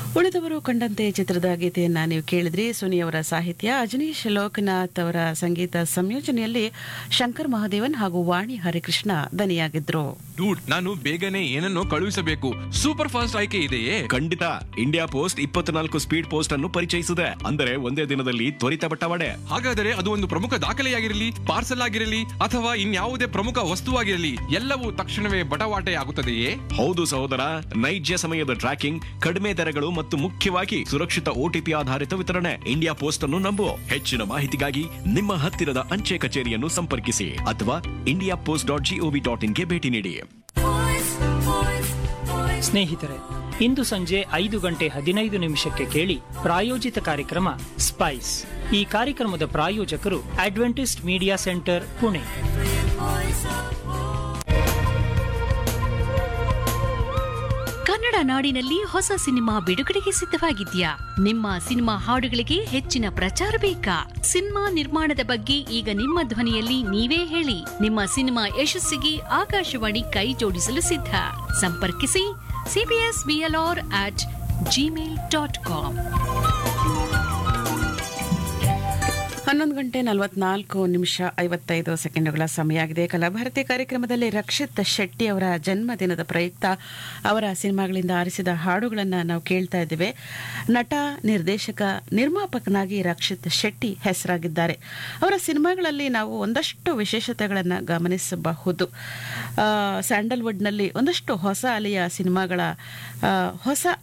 ಉಳಿದವರು ಕಂಡಂತೆ ಚಿತ್ರದ ಗೀತೆಯನ್ನ ನೀವು ಕೇಳಿದ್ರಿ ಸುನಿಯವರ ಸಾಹಿತ್ಯ ಅಜನೀಶ್ ಲೋಕನಾಥ್ ಅವರ ಸಂಗೀತ ಸಂಯೋಜನೆಯಲ್ಲಿ ಶಂಕರ್ ಮಹಾದೇವನ್ ಹಾಗೂ ವಾಣಿ ಹರಿಕೃಷ್ಣ ದನಿಯಾಗಿದ್ರು ಡೂಡ್ ನಾನು ಬೇಗನೆ ಏನನ್ನೋ ಕಳುಹಿಸಬೇಕು ಸೂಪರ್ ಫಾಸ್ಟ್ ಆಯ್ಕೆ ಇದೆಯೇ ಖಂಡಿತ ಇಂಡಿಯಾ ಪೋಸ್ಟ್ ಇಪ್ಪತ್ನಾಲ್ಕು ಸ್ಪೀಡ್ ಪೋಸ್ಟ್ ಅನ್ನು ಪರಿಚಯಿಸಿದೆ ಅಂದರೆ ಒಂದೇ ದಿನದಲ್ಲಿ ತ್ವರಿತ ಬಟ್ಟವಾಡೆ ಹಾಗಾದರೆ ಅದು ಒಂದು ಪ್ರಮುಖ ದಾಖಲೆಯಾಗಿರಲಿ ಪಾರ್ಸಲ್ ಆಗಿರಲಿ ಅಥವಾ ಇನ್ಯಾವುದೇ ಪ್ರಮುಖ ವಸ್ತುವಾಗಿರಲಿ ಎಲ್ಲವೂ ತಕ್ಷಣವೇ ಬಟವಾಟೆ ಆಗುತ್ತದೆಯೇ ಹೌದು ಸಹೋದರ ನೈಜ ಸಮಯದ ಟ್ರ್ಯಾಕಿಂಗ್ ಕಡಿಮೆ ದರಗಳು ಮತ್ತು ಮುಖ್ಯವಾಗಿ ಸುರಕ್ಷಿತ ಓಟಿಪಿ ಆಧಾರಿತ ವಿತರಣೆ ಇಂಡಿಯಾ ಪೋಸ್ಟ್ ಅನ್ನು ನಂಬು ಹೆಚ್ಚಿನ ಮಾಹಿತಿಗಾಗಿ ನಿಮ್ಮ ಹತ್ತಿರದ ಅಂಚೆ ಕಚೇರಿಯನ್ನು ಸಂಪರ್ಕಿಸಿ ಅಥವಾ India post dot G O ಇನ್ಗೆ ಭೇಟಿ ನೀಡಿ ಸ್ನೇಹಿತರೆ ಇಂದು ಸಂಜೆ ಐದು ಗಂಟೆ ಹದಿನೈದು ನಿಮಿಷಕ್ಕೆ ಕೇಳಿ ಪ್ರಾಯೋಜಿತ ಕಾರ್ಯಕ್ರಮ ಸ್ಪೈಸ್ ಈ ಕಾರ್ಯಕ್ರಮದ ಪ್ರಾಯೋಜಕರು adventist media centre Pune Kannada ನಾಡಿನಲ್ಲಿ ಹೊಸ ಸಿನಿಮಾ ಬಿಡುಗಡೆಗೆ ಸಿದ್ಧವಾಗಿದ್ಯಾ ನಿಮ್ಮ ಸಿನಿಮಾ ಹಾಡುಗಳಿಗೆ ಹೆಚ್ಚಿನ ಪ್ರಚಾರ ಬೇಕಾ ಸಿನಿಮಾ ನಿರ್ಮಾಣದ ಬಗ್ಗೆ ಈಗ ನಿಮ್ಮ ಧ್ವನಿಯಲ್ಲಿ ನೀವೇ ಹೇಳಿ ನಿಮ್ಮ ಸಿನಿಮಾ ಯಶಸ್ಸಿಗೆ ಆಕಾಶವಾಣಿ ಕೈ ಜೋಡಿಸಲು ಸಿದ್ಧ ಸಂಪರ್ಕಿಸಿ CBS BLR at Gmail dot com ಹನ್ನೊಂದು ಗಂಟೆ ನಲವತ್ನಾಲ್ಕು ನಿಮಿಷ ಐವತ್ತೈದು ಸೆಕೆಂಡುಗಳ ಸಮಯ ಆಗಿದೆ ಕಲಾಭಾರತಿ ಕಾರ್ಯಕ್ರಮದಲ್ಲಿ ರಕ್ಷಿತ್ ಶೆಟ್ಟಿ ಅವರ ಜನ್ಮದಿನದ ಪ್ರಯುಕ್ತ ಅವರ ಸಿನಿಮಾಗಳಿಂದ ಆರಿಸಿದ ಹಾಡುಗಳನ್ನು ನಾವು ಕೇಳ್ತಾ ಇದ್ದೇವೆ ನಟ ನಿರ್ದೇಶಕ ನಿರ್ಮಾಪಕನಾಗಿ ರಕ್ಷಿತ್ ಶೆಟ್ಟಿ ಹೆಸರಾಗಿದ್ದಾರೆ ಅವರ ಸಿನಿಮಾಗಳಲ್ಲಿ ನಾವು ಒಂದಷ್ಟು ವಿಶೇಷತೆಗಳನ್ನು ಗಮನಿಸಬಹುದು ಆ, ಸ್ಯಾಂಡಲ್ವುಡ್ನಲ್ಲಿ ಒಂದಷ್ಟು ಹೊಸ ಅಲೆಯ ಸಿನಿಮಾಗಳ ಆ, ಹೊಸ